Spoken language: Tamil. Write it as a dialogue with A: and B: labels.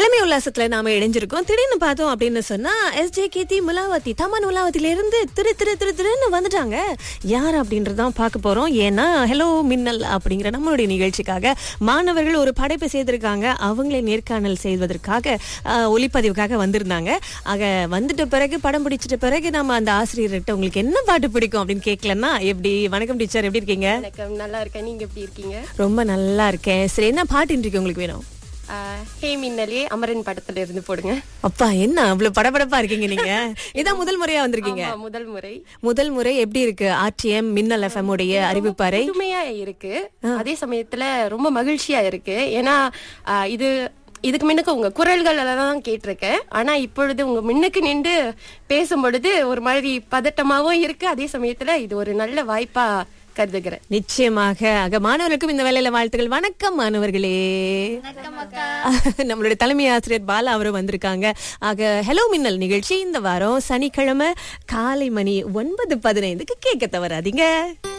A: இளமை உல்லாசத்துல நாம இணைஞ்சிருக்கோம் திடீர்னு பார்த்தோம் அப்படின்னு சொன்னா எஸ் ஜே கேத்தி முலாவதி தமன் முலாவத்தில இருந்து திரு திரு திரு திருன்னு வந்துட்டாங்க யார் அப்படின்றதான் பார்க்க போறோம் ஏன்னா ஹலோ மின்னல் அப்படிங்கிற நம்மளுடைய நிகழ்ச்சிக்காக மாணவர்கள் ஒரு படைப்பு செய்திருக்காங்க அவங்களே நேர்காணல் செய்வதற்காக ஆஹ், ஒளிப்பதிவுக்காக வந்திருந்தாங்க ஆக வந்துட்ட பிறகு படம் பிடிச்சிட்ட பிறகு நம்ம அந்த ஆசிரியர்கிட்ட உங்களுக்கு என்ன பாட்டு பிடிக்கும் அப்படின்னு கேட்கலன்னா எப்படி வணக்கம் டீச்சர் எப்படி இருக்கீங்க
B: வணக்கம் நல்லா இருக்கேன் நீங்க எப்படி இருக்கீங்க
A: ரொம்ப நல்லா இருக்கேன் சரி என்ன பாட்டு இன்றைக்கு உங்களுக்கு வேணும்
B: ஆஹ், ஹே மின்னலே அமரன் படத்துல இருந்து போடுங்க
A: அப்பா என்ன அவ்வளவு படபடப்பா இருக்கீங்க நீங்க இதான் முதல் முறையா வந்திருக்கீங்க
B: ஆமா, முதல் முறை
A: முதல் முறை எப்படி இருக்கு ஆர்டிஎம் மின்னல் எஃப்எம் உடைய அறிவிப்பறை
B: புதுமையா இருக்கு அதே சமயத்துல ரொம்ப மகிழ்ச்சியா இருக்கு ஏன்னா ஆஹ், இது இதுக்கு முன்னுக்கு உங்க குரல்கள் தான் கேட்டிருக்கேன் ஆனா இப்பொழுது உங்க முன்னுக்கு நின்று பேசும் பொழுது ஒரு மாதிரி பதட்டமாவும் இருக்கு அதே சமயத்துல இது ஒரு நல்ல வாய்ப்பா கருதுகிறேன்
A: நிச்சயமாக ஆக மாணவர்களுக்கும் இந்த வேலையில வாழ்த்துக்கள் வணக்கம் மாணவர்களே நம்மளுடைய தலைமை ஆசிரியர் பாலா அவரும் வந்திருக்காங்க ஆக ஹலோ மின்னல் நிகழ்ச்சி இந்த வாரம் சனிக்கிழமை காலை மணி ஒன்பது பதினைந்துக்கு கேட்க தவறாதீங்க